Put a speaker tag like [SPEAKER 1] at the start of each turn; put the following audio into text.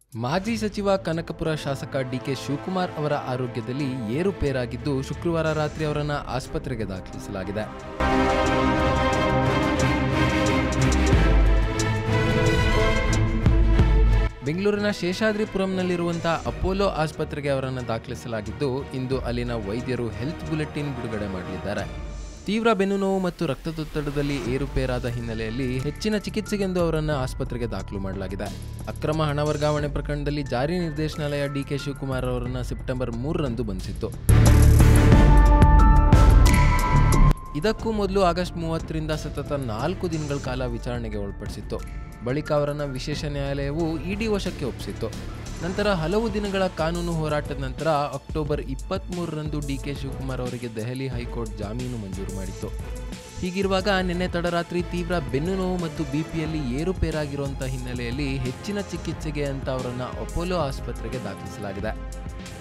[SPEAKER 1] ಮಾಜಿ ಸಚಿವ ಕನಕಪುರ ಶಾಸಕ ಡಿಕೆ ಶಿವಕುಮಾರ್ ಅವರ ಆರೋಗ್ಯದಲ್ಲಿ ಏರುಪೇರಾಗಿದ್ದು ಶುಕ್ರವಾರ ರಾತ್ರಿ ಅವರನ್ನು ಆಸ್ಪತ್ರೆಗೆ ದಾಖಲಿಸಲಾಗಿದೆ ಬೆಂಗಳೂರಿನ ಶೇಷಾದ್ರಿಪುರಂನಲ್ಲಿರುವಂತಹ ಅಪೋಲೋ ಆಸ್ಪತ್ರೆಗೆ ಅವರನ್ನು ದಾಖಲಿಸಲಾಗಿದ್ದು ಇಂದು ಅಲ್ಲಿನ ವೈದ್ಯರು ಹೆಲ್ತ್ ಬುಲೆಟಿನ್ ಬಿಡುಗಡೆ ಮಾಡಲಿದ್ದಾರೆ ತೀವ್ರ ಬೆನ್ನು ನೋವು ಮತ್ತು ರಕ್ತದೊತ್ತಡದಲ್ಲಿ ಏರುಪೇರಾದ ಹಿನ್ನೆಲೆಯಲ್ಲಿ ಹೆಚ್ಚಿನ ಚಿಕಿತ್ಸೆಗೆಂದು ಅವರನ್ನು ಆಸ್ಪತ್ರೆಗೆ ದಾಖಲು ಮಾಡಲಾಗಿದೆ ಅಕ್ರಮ ಹಣ ವರ್ಗಾವಣೆ ಪ್ರಕರಣದಲ್ಲಿ ಜಾರಿ ನಿರ್ದೇಶನಾಲಯ ಡಿಕೆ ಶಿವಕುಮಾರ್ ಅವರನ್ನು ಸೆಪ್ಟೆಂಬರ್ ಮೂರರಂದು ಬಂಧಿಸಿತ್ತು ಇದಕ್ಕೂ ಮೊದಲು ಆಗಸ್ಟ್ ಮೂವತ್ತರಿಂದ ಸತತ ನಾಲ್ಕು ದಿನಗಳ ಕಾಲ ವಿಚಾರಣೆಗೆ ಒಳಪಡಿಸಿತ್ತು ಬಳಿಕ ಅವರನ್ನು ವಿಶೇಷ ನ್ಯಾಯಾಲಯವು ಇಡಿ ವಶಕ್ಕೆ ಒಪ್ಪಿಸಿತ್ತು ನಂತರ ಹಲವು ದಿನಗಳ ಕಾನೂನು ಹೋರಾಟದ ನಂತರ ಅಕ್ಟೋಬರ್ ಇಪ್ಪತ್ತ್ಮೂರರಂದು ಡಿ ಕೆ ಶಿವಕುಮಾರ್ ಅವರಿಗೆ ದೆಹಲಿ ಹೈಕೋರ್ಟ್ ಜಾಮೀನು ಮಂಜೂರು ಮಾಡಿತ್ತು ಹೀಗಿರುವಾಗ ನಿನ್ನೆ ತಡರಾತ್ರಿ ತೀವ್ರ ಬೆನ್ನು ನೋವು ಮತ್ತು ಬಿಪಿಯಲ್ಲಿ ಏರುಪೇರಾಗಿರುವಂಥ ಹಿನ್ನೆಲೆಯಲ್ಲಿ ಹೆಚ್ಚಿನ ಚಿಕಿತ್ಸೆಗೆ ಅಂತ ಅವರನ್ನು ಅಪೋಲೋ ಆಸ್ಪತ್ರೆಗೆ ದಾಖಲಿಸಲಾಗಿದೆ